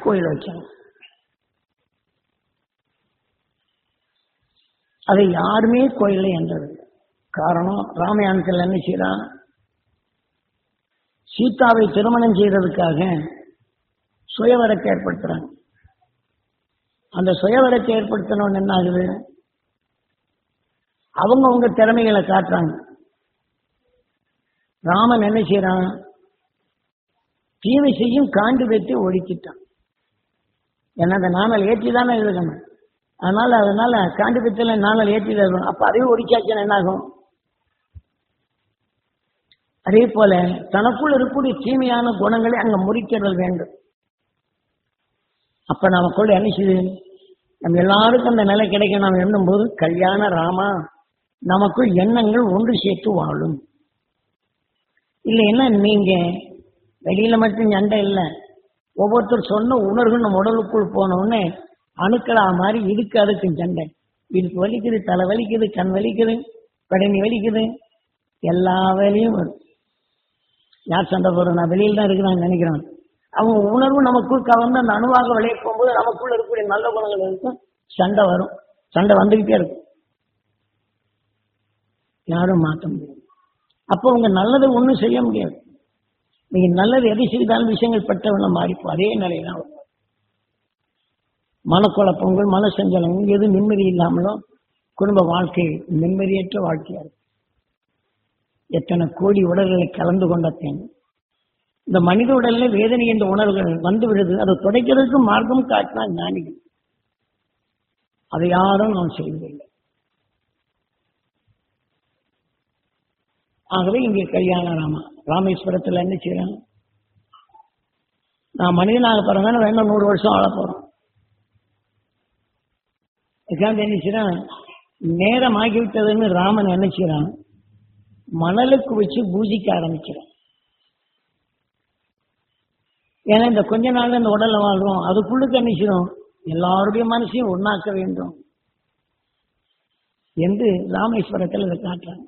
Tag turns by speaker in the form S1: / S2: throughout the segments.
S1: கோயில் வச்சாங்க அதை யாருமே கோயில என்றது காரணம் ராமாயணத்தில் என்ன செய்யறான் சீதாவை திருமணம் செய்யறதுக்காக சுயவரத்தை ஏற்படுத்துறாங்க அந்த சுயவரத்தை ஏற்படுத்தணும்னு என்ன ஆகுது அவங்க அவங்க திறமைகளை காட்டுறாங்க ராமன் என்ன செய்யறான் தீமை செய்யும் காண்டு வைத்து ஒடுக்கிட்டான் ஏன்னா அந்த நாணல் ஏற்றி தானே எழுதணும் அதனால அதனால காண்டு வைத்தல நாணல் ஏற்றி எழுதணும் அப்ப அதையும் ஒடிச்சாச்சுன்னா என்ன ஆகும் அதே போல தனக்குள் இருக்கக்கூடிய தீமையான குணங்களை அங்க முறிக்கிறது வேண்டும் அப்ப நமக்குள்ள என்ன செய்யுது நம்ம எல்லாருக்கும் அந்த நிலை கிடைக்க நாம் எண்ணும் போது கல்யாண ராமா நமக்குள் எண்ணங்கள் ஒன்று சேர்த்து வாழும் இல்லைன்னா நீங்க வெளியில மட்டும் சண்டை இல்லை ஒவ்வொருத்தர் சொன்ன உணர்வு நம்ம உடலுக்குள் போனோடனே அணுக்களா மாதிரி இதுக்கு அதுக்கு சண்டை இதுக்கு வலிக்குது தலை வலிக்குது கண் வலிக்குது கடனி வலிக்குது எல்லா வேலையும் வரும் யார் சண்டை போடுறோம் நான் வெளியில தான் இருக்கிறாங்க நினைக்கிறேன் அவங்க உணர்வு நமக்குள் கலந்து அந்த அணுவாக விளைய போகும்போது நமக்குள்ள இருக்கக்கூடிய நல்ல குணங்கள் இருக்கும் சண்டை வரும் சண்டை வந்துகிட்டே இருக்கும் யாரும் மாற்ற முடியாது அப்போ உங்க நல்லதை ஒண்ணும் செய்ய முடியாது நீங்க நல்லது எதை செய்தாலும் விஷயங்கள் பட்டவன மாறிப்போம் அதே நிலையில மனக்குழப்பங்கள் மன சஞ்சலங்கள் எது நிம்மதி இல்லாமலோ குடும்ப வாழ்க்கை நிம்மதியற்ற வாழ்க்கையா இருக்கு எத்தனை கோடி உடல்களை கலந்து கொண்ட பெண் இந்த மனித உடல்ல வேதனை என்ற உணர்வுகள் வந்து விடுது அதை துடைக்கிறதுக்கு மார்க்கம் காட்டினா ஞானிகள் அதை யாரும் நாம் செய்வதில்லை ஆகவே இங்கே கல்யாண ராமா ராமேஸ்வரத்துல என்ன செய்யறாங்க நான் மனிதனாக பிறந்தானே வேணும் நூறு வருஷம் வாழ போறோம் உட்கார்ந்து என்ன செய்யறான் நேரம் ஆகிவிட்டதுன்னு ராமன் என்ன செய்யறான் மணலுக்கு வச்சு பூஜிக்க ஆரம்பிக்கிறான் ஏன்னா இந்த கொஞ்ச நாள் இந்த உடல்ல வாழ்றோம் அதுக்குள்ளுக்கு என்ன செய்யணும் எல்லாருடைய மனசையும் ஒண்ணாக்க வேண்டும் என்று ராமேஸ்வரத்தில் இதை காட்டுறாங்க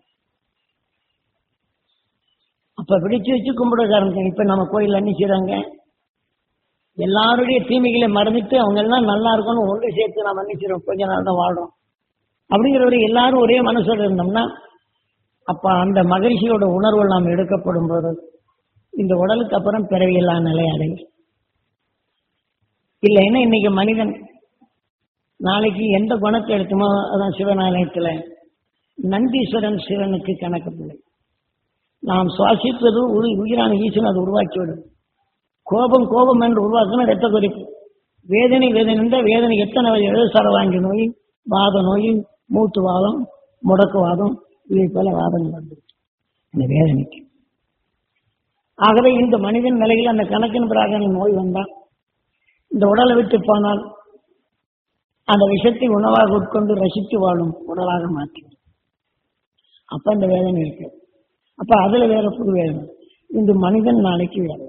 S1: அப்ப பிடிச்சு வச்சு கும்பிட காரணம் இப்ப நம்ம கோயில் என்ன செய்யறாங்க எல்லாருடைய தீமைகளை மறந்துட்டு அவங்க எல்லாம் நல்லா இருக்கணும் ஒன்று சேர்த்து நாம் என்ன செய்யறோம் கொஞ்ச நாள் தான் வாழ்றோம் அப்படிங்கிறவரை எல்லாரும் ஒரே மனசோட இருந்தோம்னா அப்ப அந்த மகிழ்ச்சியோட உணர்வு நாம் எடுக்கப்படும் போது இந்த உடலுக்கு அப்புறம் பிறவியில்லா நிலை அடையும் இல்லைன்னா இன்னைக்கு மனிதன் நாளைக்கு எந்த குணத்தை எடுத்துமோ அதான் சிவநாலயத்துல நந்தீஸ்வரன் சிவனுக்கு கணக்கு பிள்ளை நாம் சுவாசிப்பது உயிர் உயிரான ஈசன் அது உருவாக்கிவிடும் கோபம் கோபம் என்று உருவாக்கின ரத்த குறிப்பு வேதனை வேதனை என்ற வேதனை எத்தனை வகை எழுசர வாங்கி நோய் வாத நோய் மூட்டு வாதம் முடக்கு வாதம் இதை போல வாதங்கள் வந்து இந்த வேதனைக்கு ஆகவே இந்த மனிதன் நிலையில் அந்த கணக்கின் பிறகு நோய் வந்தால் இந்த உடலை விட்டு போனால் அந்த விஷத்தை உணவாக உட்கொண்டு ரசித்து வாழும் உடலாக மாற்றி அப்ப அந்த வேதனை இருக்கு அப்ப அதுல வேற புது வேதனை இந்த மனிதன் நாளைக்கு வேற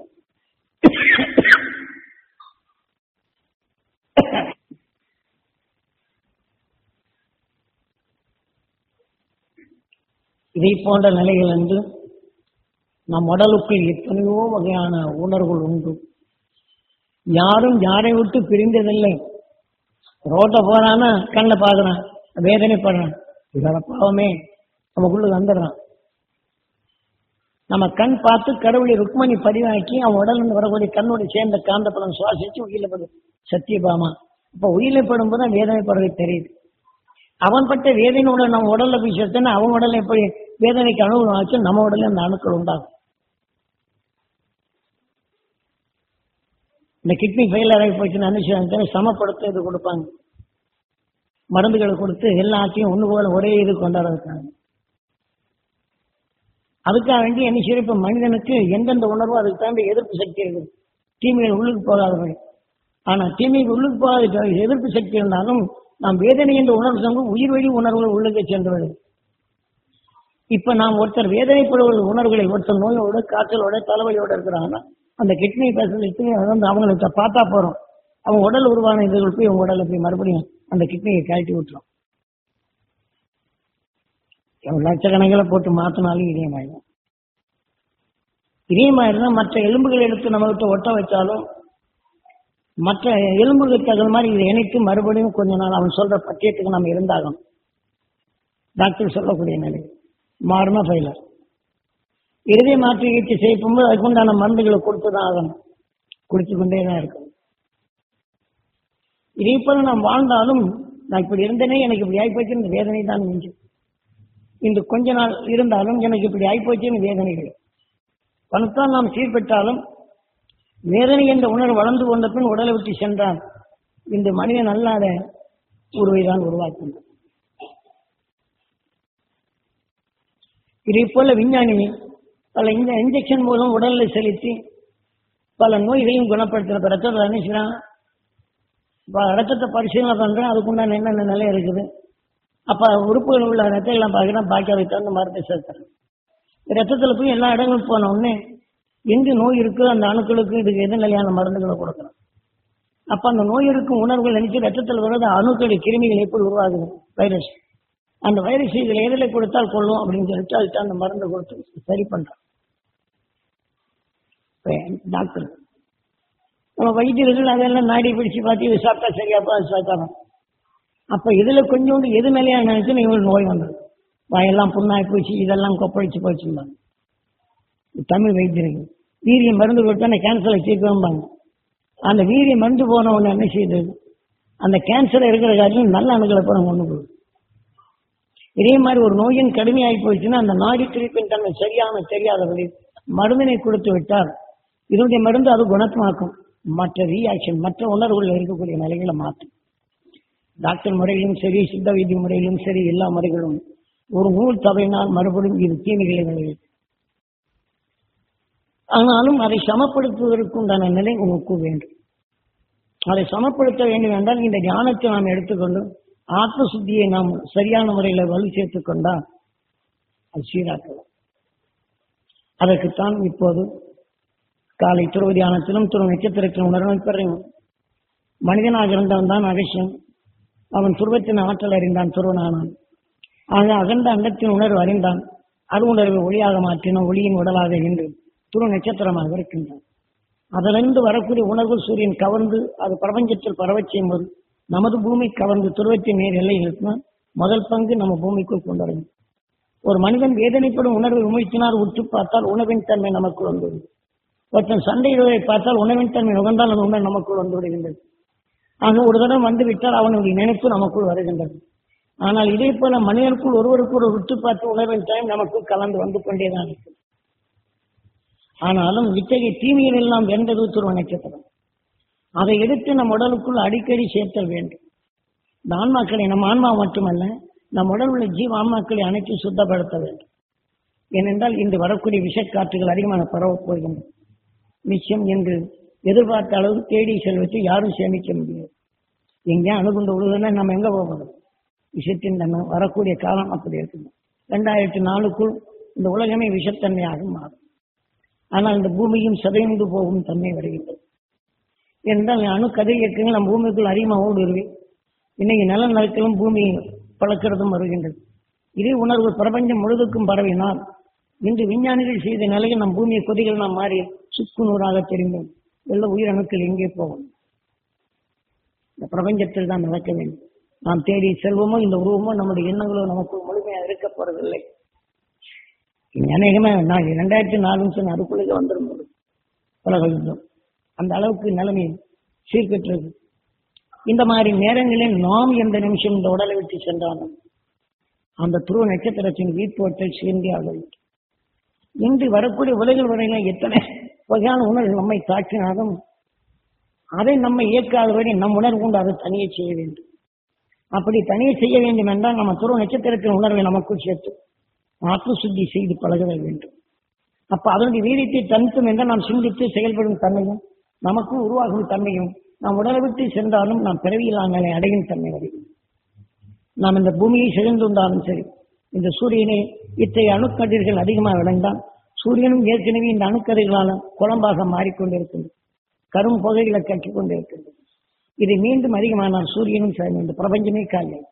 S1: இதை போன்ற நிலைகள் என்று நம் உடலுக்குள் எத்தனையோ வகையான உணர்வுகள் உண்டு யாரும் யாரை விட்டு பிரிந்ததில்லை ரோட்டை போறானா கண்ணில் பார்க்கறான் வேதனைப்படுறான் இதோட பாவமே நமக்குள்ள வந்துடுறான் நம்ம கண் பார்த்து கடவுளை ருக்மணி பதிவாக்கி அவன் உடல் வரக்கூடிய கண்ணோட சேர்ந்த காந்தப்படம் சுவாசிச்சு உயிரில படும் சத்தியபாமா இப்ப உயிரில படும்போது தான் வேதனைப்படுறது தெரியுது அவன் பட்ட வேதனையோட நம்ம உடல்ல போய் சேர்த்தனா அவன் உடல்ல எப்படி வேதனைக்கு அனுபவம் ஆச்சு நம்ம உடல்ல அந்த அணுக்கள் உண்டாகும் இந்த கிட்னி ஃபெயிலியர் ஆகி போச்சுன்னு அனுப்பிச்சு சமப்படுத்த இது கொடுப்பாங்க மருந்துகளை கொடுத்து எல்லாத்தையும் ஒண்ணு போல ஒரே இது கொண்டாடுறதுக்காங்க அதுக்காக வேண்டி என்ன செய்யும் இப்ப மனிதனுக்கு எந்தெந்த உணர்வோ அதுக்கு தகுந்த எதிர்ப்பு சக்தி இருக்குது தீமைகள் உள்ளுக்கு போகாதபடி ஆனா தீமைக்கு உள்ளுக்கு போகாத எதிர்ப்பு சக்தி இருந்தாலும் நாம் வேதனை என்ற உணர்வு சங்கம் உயிர் வழி உணர்வுகள் உள்ளுக்கு சென்று வருது இப்ப நாம் ஒருத்தர் வேதனைப்படுவது உணர்வுகளை ஒருத்தர் நோயோட காய்ச்சலோட தலைவலியோட இருக்கிறாங்கன்னா அந்த கிட்னி ஃபெசிலிட்டி வந்து அவங்களுக்கு பார்த்தா போறோம் அவங்க உடல் உருவான இதுகள் போய் அவங்க உடல்ல போய் மறுபடியும் அந்த கிட்னியை கழட்டி விட்டுரும் லட்சக்கணக்கில் போட்டு மாத்தினாலும் இதயமாயிடும் இதயமாயிருந்தா மற்ற எலும்புகளை எடுத்து நம்ம விட்டு ஒட்ட வச்சாலும் மற்ற எலும்புகளுக்கு தகுந்த மாதிரி இதை இணைத்து மறுபடியும் கொஞ்ச நாள் அவன் சொல்ற பட்டியத்துக்கு நம்ம இருந்தாகணும் டாக்டர் சொல்லக்கூடிய நிலை மாறினா ஃபெயிலர் இருதய மாற்று சிகிச்சை செய்யும்போது அதுக்குண்டான மருந்துகளை கொடுத்து தான் ஆகணும் குடிச்சு கொண்டே தான் இருக்கணும் இதே போல நாம் வாழ்ந்தாலும் நான் இப்படி இருந்தேனே எனக்கு இப்படி ஆயிப்போச்சு இந்த வேதனை தான் மிஞ்சும் இந்த கொஞ்ச நாள் இருந்தாலும் எனக்கு இப்படி ஆயிப்போச்சுன்னு வேதனைகள் பணத்தால் நாம் சீர்பெற்றாலும் வேதனை என்ற உணர்வு வளர்ந்து கொண்ட பின் உடலை விட்டு சென்றான் இந்த மனிதன் அல்லாத உருவை தான் உருவாக்கின்றான் இதே போல விஞ்ஞானி பல இந்த இன்ஜெக்ஷன் மூலம் உடல்ல செலுத்தி பல நோய்களையும் குணப்படுத்துற ரத்தத்தை அனுப்பிச்சுறான் ரத்தத்தை பரிசீலனை பண்றேன் அதுக்குண்டான என்னென்ன நிலை இருக்குது அப்ப உறுப்புகள் உள்ள ரத்தம் பார்க்கிறேன் பாக்கி அதை தகுந்த மருந்து சேர்த்துறேன் ரத்தத்துல போய் எல்லா இடங்களும் போன உடனே எங்கு நோய் இருக்கோ அந்த அணுக்களுக்கு இதுக்கு எது நிலையான மருந்துகளை கொடுக்கணும் அப்ப அந்த நோய் இருக்கும் உணர்வுகள் நினைச்சு ரத்தத்தில் வர்றது அணுக்கள் கிருமிகள் எப்படி உருவாகுது வைரஸ் அந்த வைரஸ் இதில் எதில் கொடுத்தால் கொள்ளும் அப்படின்னு சொல்லிட்டு அதுக்கு அந்த மருந்து கொடுத்து சரி பண்றோம் டாக்டர் நம்ம வைத்தியர்கள் அதெல்லாம் நாடி பிடிச்சு பார்த்து இது சாப்பிட்டா சரியாப்பா அது சாப்பிட்டாலும் அப்ப இதுல கொஞ்சோண்டு எது மேலேயா நினைச்சு இவங்களுக்கு நோய் வந்தது வாயெல்லாம் புண்ணாய் போச்சு இதெல்லாம் கொப்பளிச்சு போச்சுருந்தாங்க தமிழ் வைத்தியர்கள் வீரிய மருந்து கொடுத்தா கேன்சரை தீர்க்கம்பாங்க அந்த வீரிய மருந்து போன உடனே என்ன செய்யுது அந்த கேன்சர் இருக்கிற காட்டிலும் நல்ல அணுக்களை போன ஒண்ணு போகுது இதே மாதிரி ஒரு நோயின் கடுமையாகி போயிடுச்சுன்னா அந்த நாடி திருப்பின் தன்மை சரியான தெரியாதபடி மருந்தினை கொடுத்து விட்டால் இதனுடைய மருந்து அது குணமாக்கும் மற்ற ரியாக்ஷன் மற்ற உணர்வுகள் இருக்கக்கூடிய நிலைகளை மாற்றும் டாக்டர் முறையிலும் சரி சித்த வைத்திய முறையிலும் சரி எல்லா முறைகளும் ஒரு நூல் தவையினால் மறுபடியும் இது தீமைகளை விளைவிக்கும் ஆனாலும் அதை சமப்படுத்துவதற்கு உண்டான நிலை உங்களுக்கு வேண்டும் அதை சமப்படுத்த வேண்டும் என்றால் இந்த ஞானத்தை நாம் எடுத்துக்கொண்டு ஆத்ம சுத்தியை நாம் சரியான முறையில் வலு சேர்த்துக் கொண்டால் அது சீராக்கலாம் அதற்குத்தான் இப்போது காலை துருவ தியானத்திலும் துருவ நட்சத்திரத்திலும் உணர்வை பெறும் மனிதனாக இருந்தவன் தான் அவசியம் அவன் துருவத்தின் ஆற்றல் அறிந்தான் துருவனானான் ஆக அகண்ட அண்டத்தின் உணர்வு அறிந்தான் அரு உணர்வை ஒளியாக மாற்றின ஒளியின் உடலாக என்று துரு நட்சத்திரமாக இருக்கின்றான் அதிலிருந்து வரக்கூடிய உணர்வு சூரியன் கவர்ந்து அது பிரபஞ்சத்தில் பரவச் செய்யும்போது நமது பூமி கவர்ந்து துருவத்தின் நேர் எல்லையில் இருந்தால் முதல் பங்கு நம்ம பூமிக்குள் கொண்டு வரும் ஒரு மனிதன் வேதனைப்படும் உணர்வை உமிழ்த்தினால் உற்று பார்த்தால் உணவின் தன்மை நமக்குள் வந்து ஒருத்தன் சண்டையிடுவதை பார்த்தால் உணவின் தன்மை நுகர்ந்தால் அந்த உணவு நமக்குள் வந்து விடுகின்றது ஆக ஒரு தடவை வந்து விட்டால் அவனுடைய நினைப்பு நமக்குள் வருகின்றது ஆனால் இதே போல மனிதனுக்குள் ஒருவருக்கு ஒரு உற்று பார்த்து உணர்வின் டைம் நமக்குள் கலந்து வந்து கொண்டேதான் இருக்கு ஆனாலும் இத்தகைய தீமையில் எல்லாம் வென்றது துருவ நட்சத்திரம் அதை எடுத்து நம் உடலுக்குள் அடிக்கடி சேர்த்தல் வேண்டும் இந்த ஆன்மாக்களை நம் ஆன்மா மட்டுமல்ல நம் உடல் உள்ள ஜீவ ஆன்மாக்களை அனைத்து சுத்தப்படுத்த வேண்டும் ஏனென்றால் இன்று வரக்கூடிய விஷக்காற்றுகள் அதிகமான பரவப் போகின்றன நிச்சயம் என்று எதிர்பார்த்த அளவு தேடி செல்வத்தை யாரும் சேமிக்க முடியாது எங்கே அணுகுண்டு விழுதுன்னா நம்ம எங்க போகணும் விஷத்தின் தன்மை வரக்கூடிய காலம் அப்படி இருக்கணும் ரெண்டாயிரத்தி நாலுக்குள் இந்த உலகமே விஷத்தன்மையாக மாறும் ஆனால் இந்த பூமியும் சிதைந்து போகும் தன்மை வருகின்றது என்றால் அணு கதை இயக்கங்கள் நம் பூமிக்குள் அதிகமாக ஓடுருவி இன்னைக்கு நில நறுக்கலும் பூமி பழக்கிறதும் வருகின்றது இதே உணர்வு பிரபஞ்சம் முழுதுக்கும் பரவினால் இன்று விஞ்ஞானிகள் செய்த நிலையில் நம் பூமியை கொதிகள் நாம் மாறி சுக்கு நூறாக தெரிந்தோம் வெள்ள உயிரணுக்கள் எங்கே போகும் இந்த பிரபஞ்சத்தில் தான் நடக்க வேண்டும் நாம் தேடி செல்வமோ இந்த உருவமோ நம்முடைய எண்ணங்களோ நமக்கு முழுமையாக இருக்க போறதில்லை அநேகமா நான் இரண்டாயிரத்தி நாலுன்னு சொன்ன அதுக்குள்ளே வந்துடும் உலகம் அந்த அளவுக்கு நிலைமை சீர்கெட்டது இந்த மாதிரி நேரங்களில் நாம் எந்த நிமிஷம் இந்த உடலை விட்டு சென்றாலும் அந்த துருவ நட்சத்திரத்தின் வீட்போட்டல் சேர்ந்தியாக வேண்டும் இன்று வரக்கூடிய உலகில் வரையில எத்தனை வகையான உணர்வு நம்மை தாக்கினாலும் அதை நம்மை இயக்காத வரை நம் உணர்வு கொண்டு அதை தனியே செய்ய வேண்டும் அப்படி தனியே செய்ய வேண்டும் என்றால் நம்ம துருவ நட்சத்திரத்தின் உணர்வை நமக்குள் சேர்த்து ஆத்ம சுத்தி செய்து பழக வேண்டும் அப்ப அதனுடைய வீரியத்தை தனித்தும் என்றால் நாம் சிந்தித்து செயல்படும் தன்மையும் நமக்கும் உருவாகும் தன்மையும் நாம் உடலை விட்டு சென்றாலும் நாம் பிறவியிலாங்களை அடையும் தன்மை வரையும் நாம் இந்த பூமியை செழிந்துண்டாலும் சரி இந்த சூரியனை இத்தகைய அணுக்கதிர்கள் அதிகமாக விளைந்தால் சூரியனும் ஏற்கனவே இந்த அணுக்கதிர்களால் குழம்பாக மாறிக்கொண்டிருக்கின்றது கரும் புகைகளை கட்டிக் கொண்டிருக்கின்றது இது மீண்டும் அதிகமானால் சூரியனும் சேர்ந்து இந்த பிரபஞ்சமே காலியாகும்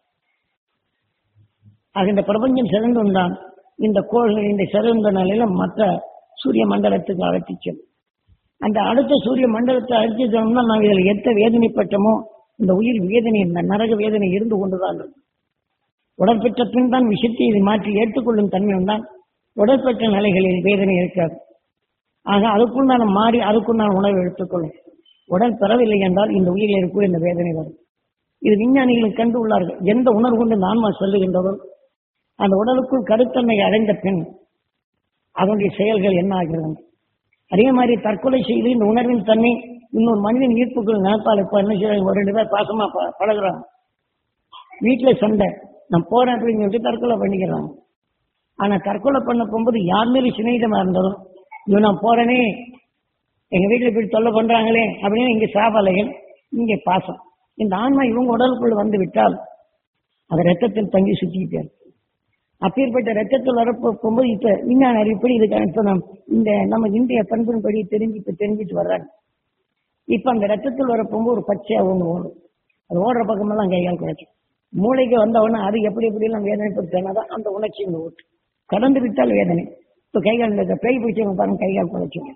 S1: ஆக இந்த பிரபஞ்சம் சிறந்துண்டான் இந்த கோள்கள் இந்த சிறந்த நிலையில மற்ற சூரிய மண்டலத்துக்கு அழைத்துச் செல்லும் அந்த அடுத்த சூரிய மண்டலத்தை அழிச்சு சொன்னோம்னா நாம் இதில் எத்த வேதனைப்பட்டோமோ இந்த உயிர் வேதனை இந்த நரக வேதனை இருந்து கொண்டுதான் இருக்கும் உடற்பெற்ற பின் தான் விஷயத்தை இதை மாற்றி ஏற்றுக்கொள்ளும் தன்மையும் தான் உடற்பெற்ற நிலைகளில் வேதனை இருக்காது ஆக அதுக்குள் நான் மாறி அதுக்குள் நான் உணவு எடுத்துக்கொள்ளும் உடல் பெறவில்லை என்றால் இந்த உயிரில் இருக்கும் இந்த வேதனை வரும் இது விஞ்ஞானிகள் கண்டு உள்ளார்கள் எந்த உணர்வு கொண்டு இந்த ஆன்மா செல்லுகின்றதோ அந்த உடலுக்குள் கருத்தன்மை அடைந்த பின் அதனுடைய செயல்கள் என்ன ஆகிறது அதே மாதிரி தற்கொலை செய்து இந்த உணர்வின் தன்மை இன்னொரு மனிதன் ஈர்ப்புக்குள் நினைப்பால் இப்ப என்ன செய்ய ஒரு ரெண்டு பேர் பாசமா ப- பழகுறாங்க வீட்டுல சண்டை நான் போறேன் அப்படின்னு சொல்லிட்டு தற்கொலை பண்ணிக்கிறாங்க ஆனா தற்கொலை பண்ண போகும்போது யார் மேலே சிநேகிதமா இருந்தாலும் இவன் நான் போறேனே எங்க வீட்டுல இப்படி தொல்லை பண்றாங்களே அப்படின்னு இங்க சாபலைகள் இங்க பாசம் இந்த ஆன்மா இவங்க உடலுக்குள்ள வந்து விட்டால் அது ரத்தத்தில் தங்கி சுத்திக்கிட்டே இருக்கு அப்பேற்பட்ட ரத்தத்தில் வரப்போ போகும்போது இப்ப விஞ்ஞான அறிவுப்படி இதுக்கு இப்ப நம் இந்த நம்ம இந்திய பண்பின்படி தெரிஞ்சு இப்ப தெரிஞ்சுட்டு வர்றாங்க இப்ப அந்த ரத்தத்தில் வர போகும்போது ஒரு பச்சையா ஒண்ணு ஓடும் அது ஓடுற பக்கமெல்லாம் கைகால் குறைக்கும் மூளைக்கு வந்தவொடனே அது எப்படி எப்படி எல்லாம் வேதனைப்படுத்தினாதான் அந்த உணர்ச்சி இங்க ஓட்டு கடந்து விட்டால் வேதனை இப்ப கைகால் இந்த பேய் பிடிச்சவங்க பாருங்க கைகால் குறைச்சுங்க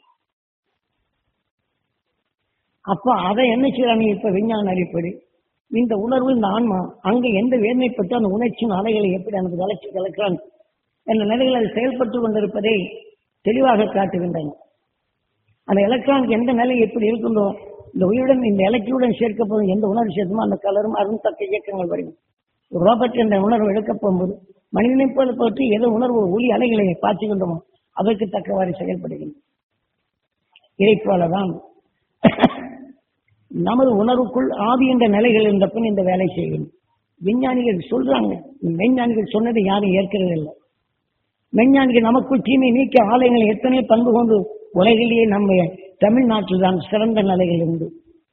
S1: அப்ப அதை என்ன செய்யறாங்க இப்ப விஞ்ஞான அறிப்படி இந்த உணர்வு இந்த ஆன்மா அங்க எந்த வேதனைப்பட்டு அந்த உணர்ச்சியின் அலைகளை எப்படி அந்த வளர்ச்சி கலக்கிறான் என்ற நிலையில் அது செயல்பட்டு கொண்டிருப்பதை தெளிவாக காட்டுகின்றன அந்த எலக்ட்ரானுக்கு எந்த நிலை எப்படி இருக்கின்றோ இந்த உயிருடன் இந்த எலக்ட்ரியுடன் சேர்க்கப்படும் எந்த உணர்வு சேர்த்துமோ அந்த கலரும் அருண் தக்க இயக்கங்கள் வரும் ஒரு ரோபோட் என்ற உணர்வு எடுக்கப் போகும்போது மனிதனை போல பற்றி எதோ உணர்வு ஒளி அலைகளை பார்த்துக்கின்றோமோ அதற்கு தக்கவாறு செயல்படுகின்றன இதை போலதான் நமது உணர்வுக்குள் ஆவி என்ற நிலைகள் இருந்த பின் இந்த வேலை செய்யும் விஞ்ஞானிகள் சொல்றாங்க மெஞ்ஞானிகள் சொன்னதை யாரும் ஏற்கிறது இல்லை மெஞ்ஞானிகள் நமக்குள் தீமை நீக்க ஆலயங்கள் எத்தனை பங்கு கொண்டு உலகிலேயே நம்ம தமிழ்நாட்டில் தான் சிறந்த நிலைகள் உண்டு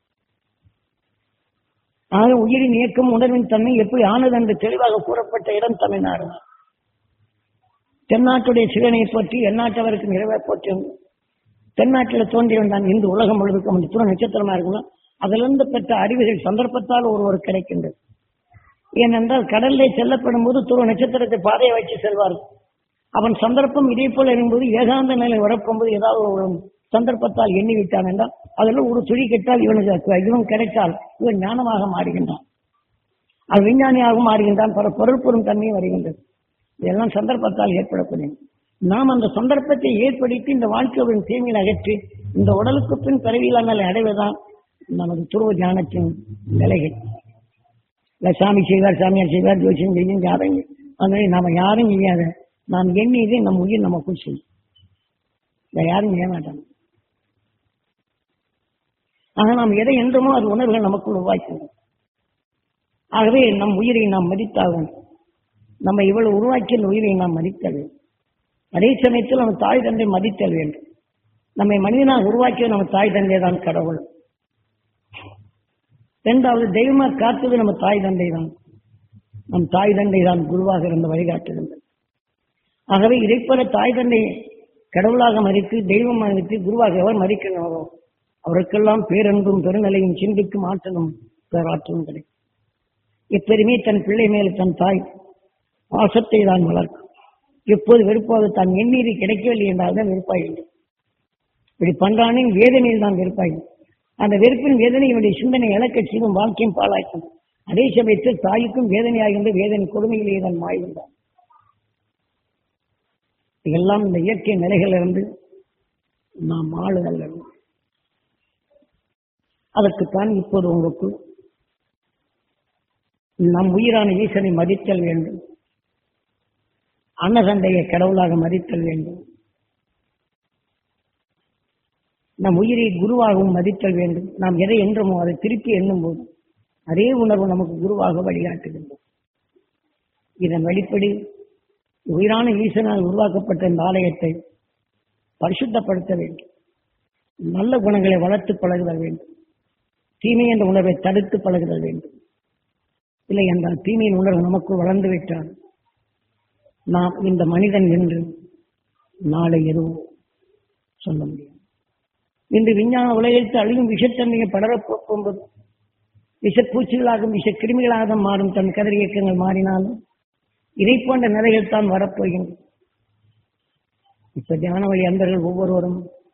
S1: ஆக உயிரின் இயக்கம் உணர்வின் தன்மை எப்படி ஆனது என்று தெளிவாக கூறப்பட்ட இடம் தமிழ்நாடு தென்னாட்டுடைய சிவனை பற்றி எந்நாட்டவருக்கு நிறைவே போற்றி தென்னாட்டில் தோன்றியவன் தான் இந்து உலகம் முழுவதுக்கும் அந்த துணை நட்சத்திரமா இருக்கலாம் அதிலிருந்து பெற்ற அறிவுகள் சந்தர்ப்பத்தால் ஒருவர் கிடைக்கின்றது ஏனென்றால் கடலிலே செல்லப்படும் போது துருவ நட்சத்திரத்தை பாதையை வச்சு செல்வார்கள் அவன் சந்தர்ப்பம் இதே போல இருக்கும்போது ஏகாந்த நிலை வரப்போகும்போது ஏதாவது ஒரு சந்தர்ப்பத்தால் எண்ணி விட்டான் என்றால் அதில் ஒரு துளி கெட்டால் இவனுக்கு இவன் கிடைத்தால் இவன் ஞானமாக மாறுகின்றான் அது விஞ்ஞானியாக மாறுகின்றான் பல பொருள் பொருள் தன்மையும் வருகின்றது இதெல்லாம் சந்தர்ப்பத்தால் ஏற்படக்கூடிய நாம் அந்த சந்தர்ப்பத்தை ஏற்படுத்தி இந்த வாழ்க்கையின் தீமையை அகற்றி இந்த உடலுக்கு பின் பிறவியில நிலை அடைவதுதான் நமது துருவ தியானத்தின் நிலைகள் இல்ல சாமி செய்வார் சாமியார் செய்வார் ஜோசியம் செய்யும் யாரும் அதனால நாம யாரும் செய்யாத நாம் எண்ணியதை நம் உயிர் நமக்குள் செய்யும் இதை யாரும் செய்ய மாட்டாங்க ஆக நாம் எதை என்றுமோ அது உணர்வுகள் நமக்குள் உருவாக்கின்றோம் ஆகவே நம் உயிரை நாம் மதித்தாகும் நம்ம இவ்வளவு உருவாக்கிய இந்த உயிரை நாம் மதித்தல் வேண்டும். அதே சமயத்தில் நம்ம தாய் தந்தை மதித்தல் வேண்டும் நம்மை மனிதனாக உருவாக்கிய நம்ம தாய் தந்தை தான் கடவுள் இரண்டாவது தெய்வமா காத்தது நம்ம தாய் தந்தை தான் நம் தாய் தந்தை தான் குருவாக இருந்து வழிகாட்டுகின்றது ஆகவே இதைப்போல தாய் தந்தை கடவுளாக மதித்து தெய்வம் மதித்து குருவாக எவர் மதிக்கின்றனரோ அவருக்கெல்லாம் பேரன்பும் பெருநிலையும் சிந்திக்கும் ஆற்றலும் பேராற்றலும் கிடைக்கும் எப்பெருமே தன் பிள்ளை மேல் தன் தாய் பாசத்தை தான் வளர்க்கும் எப்போது வெறுப்பாக தான் எண்ணீர் கிடைக்கவில்லை என்றால் தான் வெறுப்பாகின்றது இப்படி பண்றானின் வேதனையில் தான் வெறுப்பாகும் அந்த வெறுப்பின் வேதனை இவனுடைய சிந்தனை இழக்கச் செய்யும் வாழ்க்கையும் பாழாக்கும் அதே சமயத்தில் தாய்க்கும் வேதனையாகின்ற வேதனை கொடுமையிலேயே தான் மாய்கின்றான் இதெல்லாம் இந்த இயற்கை நிலைகளிலிருந்து நாம் ஆளுதல் வேண்டும் அதற்குத்தான் இப்போது உங்களுக்கு நம் உயிரான ஈசனை மதித்தல் வேண்டும் அன்னதந்தையை கடவுளாக மதித்தல் வேண்டும் நம் உயிரை குருவாகவும் மதித்தல் வேண்டும் நாம் எதை என்றுமோ அதை திருப்பி எண்ணும் போது அதே உணர்வு நமக்கு குருவாக வழிகாட்டுகின்றது இதன் வெளிப்படி உயிரான ஈசனால் உருவாக்கப்பட்ட இந்த ஆலயத்தை பரிசுத்தப்படுத்த வேண்டும் நல்ல குணங்களை வளர்த்து பழகுதல் வேண்டும் தீமை என்ற உணர்வை தடுத்து பழகுதல் வேண்டும் இல்லை என்றால் தீமையின் உணர்வு நமக்குள் வளர்ந்து விட்டால் நாம் இந்த மனிதன் என்று நாளை எதுவும் சொல்ல முடியும் இன்று விஞ்ஞான உலகிற்கு அழியும் விஷத்தன்மையை படரப் போகும்போது விஷப்பூச்சிகளாகவும் விஷ கிருமிகளாக மாறும் தன் கதிர் இயக்கங்கள் மாறினாலும் இதை போன்ற நிலைகள் தான் வரப்போகின்றன இப்ப தியான வழி அன்பர்கள் ஒவ்வொருவரும்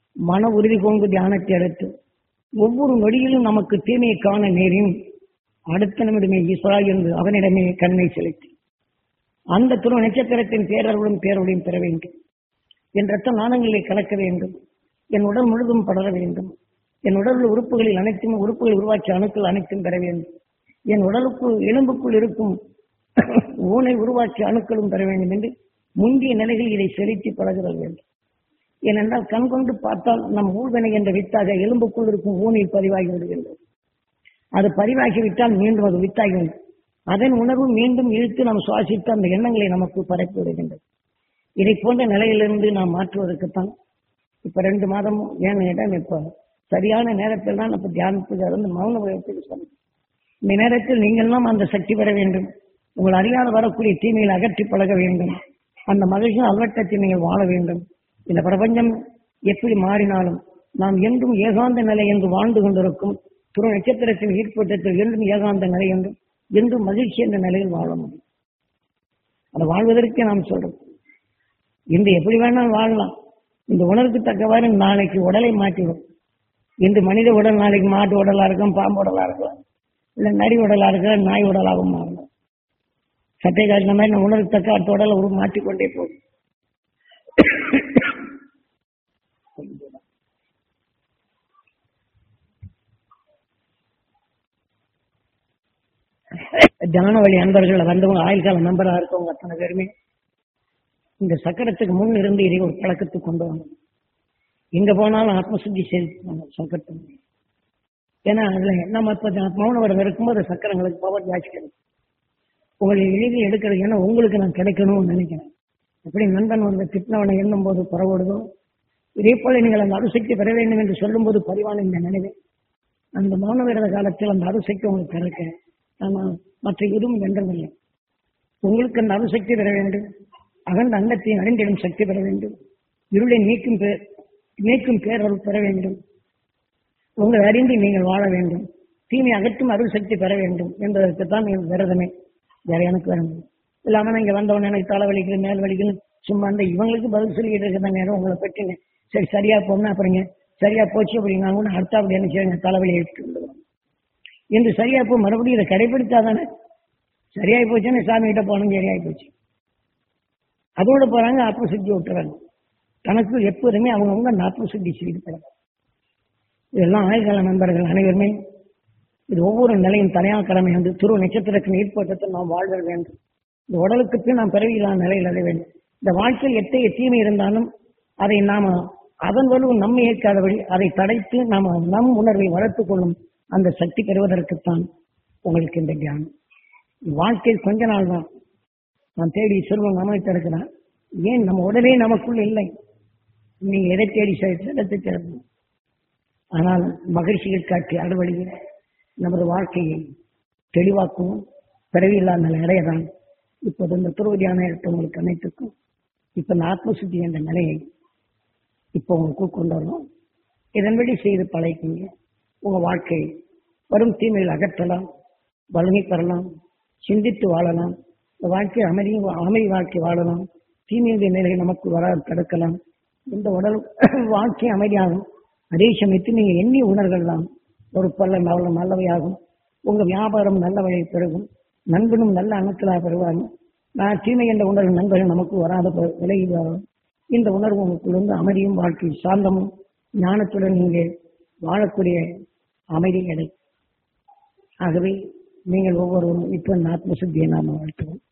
S1: மன உறுதி கொண்டு தியானத்தை எடுத்து ஒவ்வொரு நொடியிலும் நமக்கு தீமையை காண நேரின் அடுத்த நிமிடமே ஈஸ்வரா என்று அவனிடமே கண்ணை செலுத்தி அந்த துருவ நட்சத்திரத்தின் பேரருளும் பேரொழியும் பெற வேண்டும் என் ரத்த நாணங்களை கலக்க வேண்டும் என் உடல் முழுதும் படர வேண்டும் என் உடல் உறுப்புகளில் அனைத்தும் உறுப்புகள் உருவாக்கிய அணுக்கள் அனைத்தும் பெற வேண்டும் என் உடலுக்குள் எலும்புக்குள் இருக்கும் ஊனை உருவாக்கிய அணுக்களும் பெற வேண்டும் என்று முந்திய நிலையில் இதை செலுத்தி பழகுதல் வேண்டும் ஏனென்றால் கண் கொண்டு பார்த்தால் நம் ஊழ்வினை என்ற வித்தாக எலும்புக்குள் இருக்கும் ஊனில் பதிவாகி விடுகின்றது அது பதிவாகிவிட்டால் மீண்டும் அது வித்தாகிவிடும் அதன் உணர்வு மீண்டும் இழுத்து நாம் சுவாசித்து அந்த எண்ணங்களை நமக்கு பரப்பி விடுகின்றது இதை போன்ற நிலையிலிருந்து நாம் மாற்றுவதற்குத்தான் இப்ப ரெண்டு மாதம் ஏன் இடம் இப்ப சரியான நேரத்தில் தான் இப்ப தியானத்துக்கு வந்து மௌன உலகத்துக்கு சொன்னேன் இந்த நேரத்தில் நீங்கள்லாம் அந்த சக்தி பெற வேண்டும் உங்கள் அறியாத வரக்கூடிய தீமைகளை அகற்றி பழக வேண்டும் அந்த மகிழ்ச்சி அல்வட்டத்தில் நீங்கள் வாழ வேண்டும் இந்த பிரபஞ்சம் எப்படி மாறினாலும் நாம் என்றும் ஏகாந்த நிலை என்று வாழ்ந்து கொண்டிருக்கும் துற நட்சத்திரத்தின் ஈர்ப்பட்டத்தில் என்றும் ஏகாந்த நிலை என்றும் என்றும் மகிழ்ச்சி என்ற நிலையில் வாழ முடியும் அதை வாழ்வதற்கே நாம் சொல்றோம் இன்று எப்படி வேணாலும் வாழலாம் இந்த உணர்வுக்கு தக்கவாறு நாளைக்கு உடலை மாற்றிடும் இன்று மனித உடல் நாளைக்கு மாட்டு உடலா இருக்கும் பாம்பு உடலா இருக்கலாம் இல்ல நரி உடலா இருக்கலாம் நாய் உடலாகவும் மாறலாம் சட்டை காட்டின மாதிரி நம்ம உணர்வு தக்க அடுத்த உடலை உரு மாற்றிக்கொண்டே போகும் ஜானவழி அன்பர்கள் வந்தவங்க ஆயுள் கால நம்பரா இருக்கவங்க அத்தனை பேருமே இந்த சக்கரத்துக்கு முன் இருந்து இதை ஒரு பழக்கத்துக்கு கொண்டு வாங்க எங்க போனாலும் ஆத்மசுத்தி செய்து சக்கரத்தை ஏன்னா அதுல நம்ம இப்ப மௌனவரம் இருக்கும்போது சக்கரங்களுக்கு பவர் ஜாஸ்தி கிடைக்கும் உங்களை எளிதில் எடுக்கிறது ஏன்னா உங்களுக்கு நான் கிடைக்கணும்னு நினைக்கிறேன் எப்படி நண்பன் வந்து திட்டினவனை எண்ணும் போது புறவோடுதோ இதே போல நீங்கள் அந்த அருசக்தி பெற வேண்டும் என்று சொல்லும் போது பதிவான இந்த நினைவு அந்த மௌன விரத காலத்தில் அந்த அருசக்தி உங்களுக்கு கிடைக்க ஆனால் மற்ற எதுவும் வென்றதில்லை உங்களுக்கு அந்த அருசக்தி பெற வேண்டும் அகண்ட அண்டத்தை அறிந்திடும் சக்தி பெற வேண்டும் இருளை நீக்கும் பேர் நீக்கும் பேரருள் பெற வேண்டும் உங்களை அறிந்து நீங்கள் வாழ வேண்டும் தீமை அகற்றும் அருள் சக்தி பெற வேண்டும் என்பதற்கு தான் நீங்கள் விரதமே வேற எனக்கு வேற ஒண்ணும் இல்லை. இல்லாம இங்க வந்தவன எனக்கு தலை வலிக்குது மேல் வலிக்குது சும்மா அந்த இவங்களுக்கு பதில் சொல்லிட்டு இருக்கிற நேரம் உங்களை பற்றிங்க சரி சரியா போனா அப்புறங்க சரியா போச்சு அப்படின்னா கூட அடுத்த அப்படி என்ன செய்யுங்க தலைவலி எடுத்துட்டு வந்துடுவாங்க. என்று சரியா போ மறுபடியும் இதை கடைபிடித்தாதானே சரியாயி போச்சுன்னு சாமி கிட்ட போனோம் சரியாயி போச்சு அதோட போறாங்க ஆத்ம சுத்தி விட்டுறாங்க தனக்கு எப்போதுமே அவங்கவுங்க அந்த ஆத்ம சுத்தி செய்து பழகும் இதெல்லாம் ஆயுள்கால நண்பர்கள் அனைவருமே இது ஒவ்வொரு நிலையும் தனியாக கடமை வந்து துருவ நட்சத்திரத்தின் ஈர்ப்பட்டத்தில் நாம் வாழ்தல் வேண்டும் இந்த உடலுக்கு பின் நாம் பிறவியில்லாத நிலையில் அடைய வேண்டும் இந்த வாழ்க்கையில் எத்தகைய தீமை இருந்தாலும் அதை நாம அதன் வலு நம்மை ஏற்காதபடி அதை தடைத்து நாம நம் உணர்வை வளர்த்துக் கொள்ளும் அந்த சக்தி பெறுவதற்குத்தான் உங்களுக்கு இந்த தியானம் வாழ்க்கை கொஞ்ச நாள் தான் நான் தேடி செல்வம் நம்மை தடுக்கிறான் ஏன் நம்ம உடலே நமக்குள் இல்லை நீங்க எதை தேடி இடத்தை திறக்கணும் ஆனால் மகிழ்ச்சிகள் காட்டி அறுவழியில் நமது வாழ்க்கையை தெளிவாக்கவும் பிறவியில்லாத நிலை அடையதான் இப்போது இந்த துருவதியான உங்களுக்கு அனைத்துக்கும் இப்ப இந்த ஆத்மசுத்தி என்ற நிலையை இப்போ உங்களுக்கு கொண்டு வரணும் இதன்படி செய்து பழகிங்க உங்க வாழ்க்கை வரும் தீமைகள் அகற்றலாம் வலிமை பெறலாம் சிந்தித்து வாழலாம் இந்த வாழ்க்கை அமைதி அமைதி வாழ்க்கை வாழலாம் தீமையுடைய நிலை நமக்கு வராது தடுக்கலாம் இந்த உடல் வாழ்க்கை அமைதியாகும் அதே சமயத்தில் நீங்க எண்ணிய உணர்வுகள் ஒரு பல்ல நல்ல நல்லவையாகும் உங்க வியாபாரம் நல்ல வழியை பெருகும் நண்பனும் நல்ல அணுக்களாக பெறுவாங்க நான் தீமை என்ற உணர்வு நண்பர்கள் நமக்கு வராத ப- விலகி வரும் இந்த உணர்வு உங்களுக்குள் வந்து அமைதியும் வாழ்க்கை சாந்தமும் ஞானத்துடன் நீங்கள் வாழக்கூடிய அமைதி கிடைக்கும் ஆகவே நீங்கள் ஒவ்வொருவரும் இப்போ இந்த ஆத்மசுத்தியை நாம் வாழ்த்துவோம்